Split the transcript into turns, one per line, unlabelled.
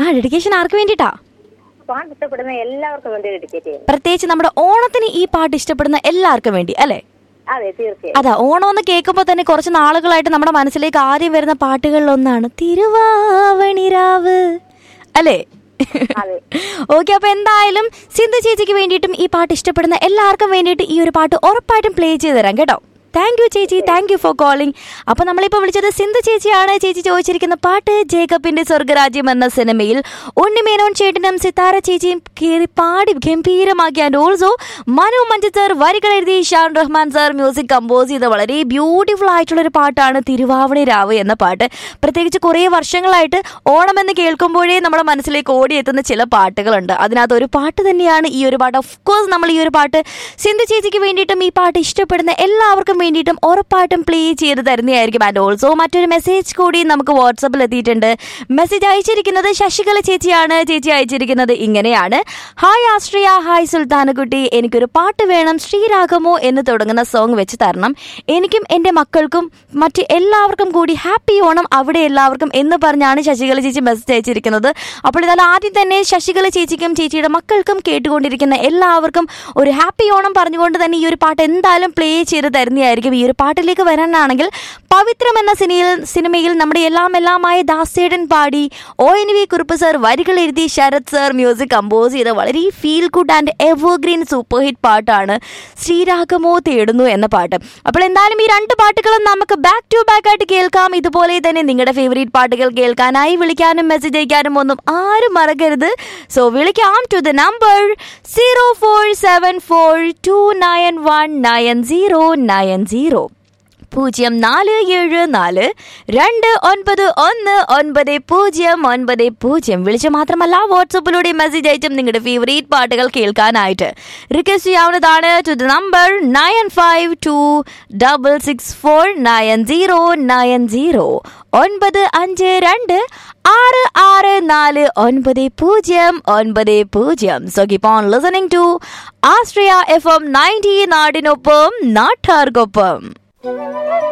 dedication ആർക്ക് വേണ്ടിയിട്ടാ
പാട്ട് ഇഷ്ടപ്പെടുന്ന എല്ലാവർക്കും വേണ്ടി ഡെഡിക്കേറ്റ് ചെയ്യുന്നു
പ്രത്യേകിച്ച് നമ്മുടെ ഓണത്തിന് ഈ പാട്ട് ഇഷ്ടപ്പെടുന്ന എല്ലാവർക്കും വേണ്ടി അല്ലേ
അതെ തീർച്ചയായും
അതാ ഓണം എന്ന് കേൾക്കുമ്പോൾ തന്നെ കുറച്ച് നാളുകളായിട്ട് നമ്മുടെ മനസ്സിലേക്ക് ആദ്യം വരുന്ന പാട്ടുകളിൽ ഒന്നാണ് തിരുവാവണിരാവ് അല്ലേ
അതെ
ഓക്കെ അപ്പൊ എന്തായാലും സിന്ധു ചേച്ചിക്ക് വേണ്ടിയിട്ടും ഈ പാട്ട് ഇഷ്ടപ്പെടുന്ന എല്ലാവർക്കും വേണ്ടിയിട്ട് ഈ ഒരു പാട്ട് ഉറപ്പായിട്ടും പ്ലേ ചെയ്ത് തരാം കേട്ടോ താങ്ക് യു ചേച്ചി താങ്ക് യു ഫോർ കോളിംഗ് അപ്പൊ നമ്മളിപ്പോ വിളിച്ചത് സിന്ധു ചേച്ചിയാണ് ചേച്ചി ചോദിച്ചിരിക്കുന്ന പാട്ട് ജേക്കബിന്റെ സ്വർഗരാജ്യം എന്ന സിനിമയിൽ ഉണ്ണിമേനോൻ ചേട്ടനും സിത്താര ചേച്ചിയും കയറി പാടി ഗംഭീരമാക്കി and also Manu Manju sir വരികൾ എഴുതി Shan Rahman sir music compose ചെയ്ത വളരെ ബ്യൂട്ടിഫുൾ ആയിട്ടുള്ള ഒരു പാട്ടാണ് തിരുവാവണി രാവ് എന്ന പാട്ട് പ്രത്യേകിച്ച് കുറേ വർഷങ്ങളായിട്ട് ഓണം എന്ന് കേൾക്കുമ്പോഴേ നമ്മുടെ മനസ്സിലേക്ക് ഓടിയെത്തുന്ന ചില പാട്ടുകളുണ്ട് അതിനകത്ത് ഒരു പാട്ട് തന്നെയാണ് ഈ ഒരു പാട്ട് ഓഫ് കോഴ്സ് നമ്മൾ ഈ ഒരു പാട്ട് സിന്ധു ചേച്ചിക്ക് വേണ്ടിയിട്ടും ഈ പാട്ട് ഇഷ്ടപ്പെടുന്ന എല്ലാവർക്കും വേണ്ടിയിട്ടും ഉറപ്പായിട്ടും പ്ലേ ചെയ്ത് തരുന്നതായിരിക്കും ആൻഡ് ഓൾസോ മറ്റൊരു മെസ്സേജ് കൂടി നമുക്ക് വാട്സപ്പിൽ എത്തിയിട്ടുണ്ട് മെസ്സേജ് അയച്ചിരിക്കുന്നത് ശശികല ചേച്ചിയാണ് ചേച്ചി അയച്ചിരിക്കുന്നത് ഇങ്ങനെയാണ് ഹായ് ആശ്രിയ ഹായ് സുൽത്താനക്കുട്ടി എനിക്കൊരു പാട്ട് വേണം ശ്രീരാഗമോ എന്ന് തുടങ്ങുന്ന സോങ് വെച്ച് തരണം എനിക്കും എൻ്റെ മക്കൾക്കും മറ്റ് എല്ലാവർക്കും കൂടി ഹാപ്പി ഓണം അവിടെ എല്ലാവർക്കും എന്ന് പറഞ്ഞാണ് ശശികല ചേച്ചി മെസ്സേജ് അയച്ചിരിക്കുന്നത് അപ്പോൾ ഇതായാലും ആദ്യം തന്നെ ശശികല ചേച്ചിക്കും ചേച്ചിയുടെ മക്കൾക്കും കേട്ടുകൊണ്ടിരിക്കുന്ന എല്ലാവർക്കും ഒരു ഹാപ്പി ഓണം പറഞ്ഞുകൊണ്ട് തന്നെ ഈ ഒരു പാട്ട് എന്തായാലും പ്ലേ ചെയ്ത് തരുന്നതായിരിക്കും ഈ ഒരു പാട്ടിലേക്ക് വരാനാണെങ്കിൽ പവിത്രം എന്ന സിനിമയിൽ സിനിമയിൽ നമ്മുടെ എല്ലാം എല്ലാമായ ദാസേടൻ പാടി O N V Kurup sir വരികൾ എഴുതി ശരത് സർ മ്യൂസിക് കമ്പോസ് ചെയ്ത വളരെ feel good and evergreen super hit പാട്ടാണ് ശ്രീരാഗമോ തേടുന്നു എന്ന പാട്ട് അപ്പോൾ എന്തായാലും ഈ രണ്ട് പാട്ടുകളും നമുക്ക് ബാക്ക് ടു ബാക്ക് ആയിട്ട് കേൾക്കാം ഇതുപോലെ തന്നെ നിങ്ങളുടെ ഫേവറേറ്റ് പാട്ടുകൾ കേൾക്കാനായി വിളിക്കാനും മെസ്സേജ് അയക്കാനും ഒന്നും ആരും മറക്കരുത് സോ വിളിക്കാം to the number zero four seven four two nine one nine zero nine zero പൂജ്യം നാല് ഏഴ് നാല് രണ്ട് ഒൻപത് ഒന്ന് ഒൻപത് പൂജ്യം ഒൻപത് പൂജ്യം വിളിച്ച് മാത്രമല്ല വാട്സപ്പിലൂടെ മെസ്സേജ് അയച്ചും നിങ്ങളുടെ ഫേവറേറ്റ് പാട്ടുകൾ കേൾക്കാനായിട്ട് റിക്വസ്റ്റ് ചെയ്യാവുന്നതാണ് to the number nine five two double six four nine zero nine zero ഒൻപത് അഞ്ച് രണ്ട് ആറ് ആറ് നാല് ഒൻപത് പൂജ്യം ഒൻപത് പൂജ്യം so keep on listening to Austria F M ninety നാടിനൊപ്പം നാട്ടാർക്കൊപ്പം